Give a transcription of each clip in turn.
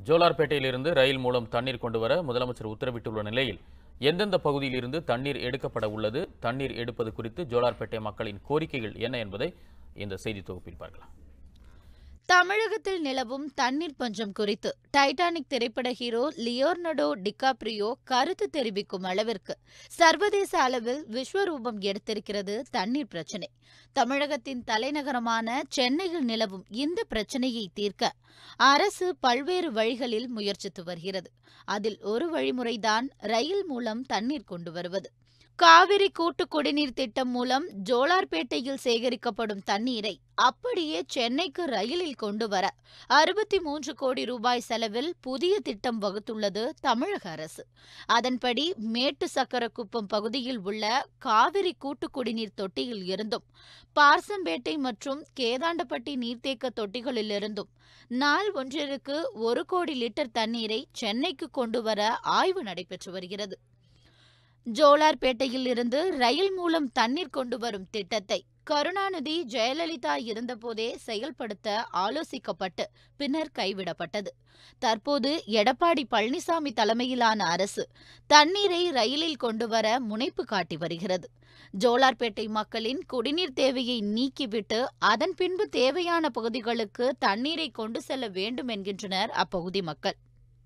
ஜோலார்பேட்டையிலிருந்து ரயில் மூலம் தண்ணீர் கொண்டு வர முதலமைச்சர் உத்தரவிட்டுள்ள நிலையில் எந்தெந்த பகுதியிலிருந்து தண்ணீர் எடுக்கப்பட உள்ளது தண்ணீர் எடுப்பது குறித்து ஜோலார்பேட்டை மக்களின் கோரிக்கைகள் என்ன என்பதை இந்த செய்தி தொகுப்பில் பார்க்கலாம் தமிழகத்தில் நிலவும் தண்ணீர் பஞ்சம் குறித்து டைட்டானிக் திரைப்பட ஹீரோ லியோர்னடோ டிகாப்ரியோ கருத்து தெரிவிக்கும் அளவிற்கு சர்வதேச அளவில் விஸ்வரூபம் எடுத்திருக்கிறது தண்ணீர் பிரச்சினை தமிழகத்தின் தலைநகரமான சென்னையில் நிலவும் இந்த பிரச்சினையை தீர்க்க அரசு பல்வேறு வழிகளில் முயற்சித்து வருகிறது அதில் ஒரு வழிமுறைதான் ரயில் மூலம் தண்ணீர் கொண்டு வருவது காவிரி கூட்டு குடிநீர் திட்டம் மூலம் ஜோலார்பேட்டையில் சேகரிக்கப்படும் தண்ணீரை அப்படியே சென்னைக்கு ரயிலில் கொண்டு வர அறுபத்தி மூன்று கோடி ரூபாய் செலவில் புதிய திட்டம் வகுத்துள்ளது தமிழக அரசு அதன்படி மேட்டு சக்கரக்குப்பம் பகுதியில் உள்ள காவிரி கூட்டு குடிநீர் தொட்டியில் இருந்தும் பார்சம்பேட்டை மற்றும் கேதாண்டப்பட்டி நீர்த்தேக்க தொட்டிகளிலிருந்தும் நாள் ஒன்றிற்கு ஒரு கோடி லிட்டர் தண்ணீரை சென்னைக்கு கொண்டு வர ஆய்வு நடைபெற்று வருகிறது ஜோலார்பேட்டையில் இருந்து ரயில் மூலம் தண்ணீர் கொண்டு வரும் திட்டத்தை கருணாநிதி ஜெயலலிதா இருந்தபோதே செயல்படுத்த ஆலோசிக்கப்பட்டு பின்னர் கைவிடப்பட்டது தற்போது எடப்பாடி பழனிசாமி தலைமையிலான அரசு தண்ணீரை ரயிலில் கொண்டு வர முனைப்பு காட்டி வருகிறது ஜோலார்பேட்டை மக்களின் குடிநீர் தேவையை நீக்கிவிட்டு அதன் பின்பு தேவையான பகுதிகளுக்கு தண்ணீரை கொண்டு செல்ல வேண்டும் என்கின்றனர் அப்பகுதி மக்கள்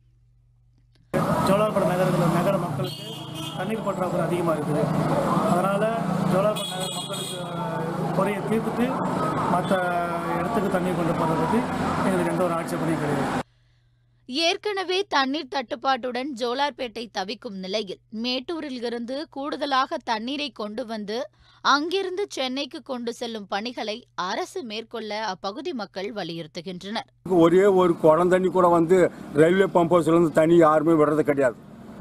ஜோலார்பேட்டை நகரத்தில் நகர மக்களுக்கு தண்ணீர் பற்றாக்குறை அதிகமாக இருக்குது அதனால் ஜோலார்பேட்டை நகர மக்களுக்கு அஹ், குறையை தீர்த்துட்டு மற்ற இடத்துக்கு தண்ணீர் கொண்டு போகிறதுக்கு எங்களுக்கு எந்த ஒரு ஆட்சேபனையும் கிடையாது ஏற்கனவே தண்ணீர் தட்டுப்பாட்டுடன் ஜோலார்பேட்டை தவிக்கும் நிலையில் மேட்டூரில் இருந்து கூடுதலாக தண்ணீரை கொண்டு வந்து அங்கிருந்து சென்னைக்கு கொண்டு செல்லும் பணிகளை அரசு மேற்கொள்ள அப்பகுதி மக்கள் வலியுறுத்துகின்றனர் ஒரே ஒரு குடம் தண்ணி கூட வந்து ரயில்வே பம்ப் ஹவுஸ்லேருந்து தண்ணி யாருமே விடுறது கிடையாது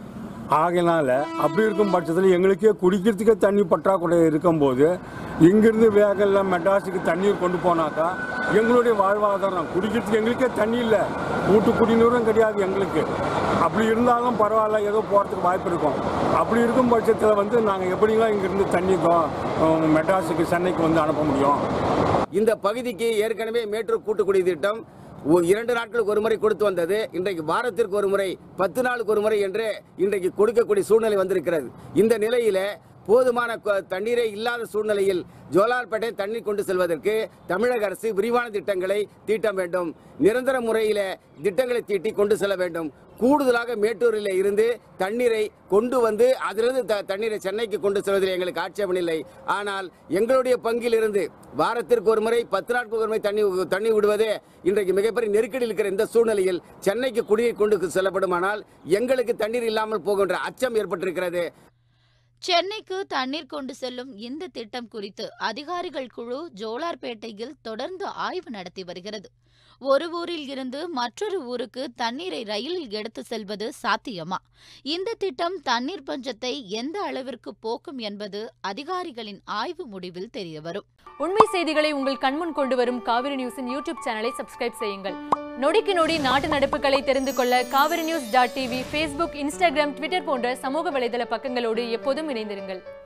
ஆகையினால அப்படி இருக்கும் பட்சத்தில் எங்களுக்கே குடிக்கிறதுக்கே தண்ணி பற்றாக்குறை இருக்கும்போது இங்கிருந்து வேகல்ல மெட்ராஸுக்கு தண்ணீர் கொண்டு போனாக்கா எங்களுடைய வாழ்வாதாரம் குடிக்கிறதுக்கு எங்களுக்கே தண்ணி இல்லை வீட்டு குடிநீரும் கிடையாது எங்களுக்கு அப்படி இருந்தாலும் பரவாயில்ல ஏதோ போகிறதுக்கு வாய்ப்பு இருக்கும் அப்படி இருக்கும் பட்சத்தில் வந்து நாங்கள் எப்படிலாம் இங்கிருந்து தண்ணி கோ- மெட்ராஸுக்கு சென்னைக்கு வந்து அனுப்ப முடியும் இந்த பகுதிக்கு ஏற்கனவே மேட்டூர் கூட்டுக்குடி திட்டம் ஒ- இரண்டு நாட்களுக்கு ஒரு முறை கொடுத்து வந்தது இன்றைக்கு வாரத்திற்கு ஒரு முறை பத்து நாளுக்கு ஒரு முறை என்று இன்றைக்கு கொடுக்கக்கூடிய சூழ்நிலை வந்திருக்கிறது இந்த நிலையில போதுமான கொ- தண்ணீரே இல்லாத சூழ்நிலையில் ஜோலார்பேட்டை தண்ணீர் கொண்டு செல்வதற்கு தமிழக அரசு விரிவான திட்டங்களை தீட்ட வேண்டும் நிரந்தர முறையில் திட்டங்களை தீட்டி கொண்டு செல்ல வேண்டும் கூடுதலாக மேட்டூரில் இருந்து தண்ணீரை கொண்டு வந்து அதிலிருந்து த- தண்ணீரை சென்னைக்கு கொண்டு செல்வதில் எங்களுக்கு ஆட்சேபம் இல்லை ஆனால் எங்களுடைய பங்கில் இருந்து வாரத்திற்கு ஒரு முறை பத்து நாட்களுக்கு ஒரு முறை தண்ணி தண்ணி விடுவதே இன்றைக்கு மிகப்பெரிய நெருக்கடியில் இருக்கிற இந்த சூழ்நிலையில் சென்னைக்கு குடிநீர் கொண்டு செல்லப்படுமானால் எங்களுக்கு தண்ணீர் இல்லாமல் போகின்ற அச்சம் ஏற்பட்டிருக்கிறது சென்னைக்கு தண்ணீர் கொண்டு செல்லும் இந்த திட்டம் குறித்து அதிகாரிகள் குழு ஜோலார்பேட்டையில் தொடர்ந்து ஆய்வு நடத்தி வருகிறது ஒரு ஊரில் இருந்து மற்றொரு ஊருக்கு தண்ணீரை ரயிலில் எடுத்து செல்வது சாத்தியமா இந்த திட்டம் தண்ணீர் பஞ்சத்தை எந்த அளவிற்கு போக்கும் என்பது அதிகாரிகளின் ஆய்வு முடிவில் தெரியவரும் உண்மை செய்திகளை உங்கள் கண்முன் கொண்டு வரும் காவிரி நியூஸின் யூடியூப் சேனலை சப்ஸ்கிரைப் செய்யுங்கள் நொடிக்கு நொடி நாட்டு நடப்புகளை தெரிந்து கொள்ள Kaveri news dot TV Facebook Instagram Twitter போன்ற சமூக வலைதள பக்கங்களோடு எப்போதும் இணைந்திருங்கள்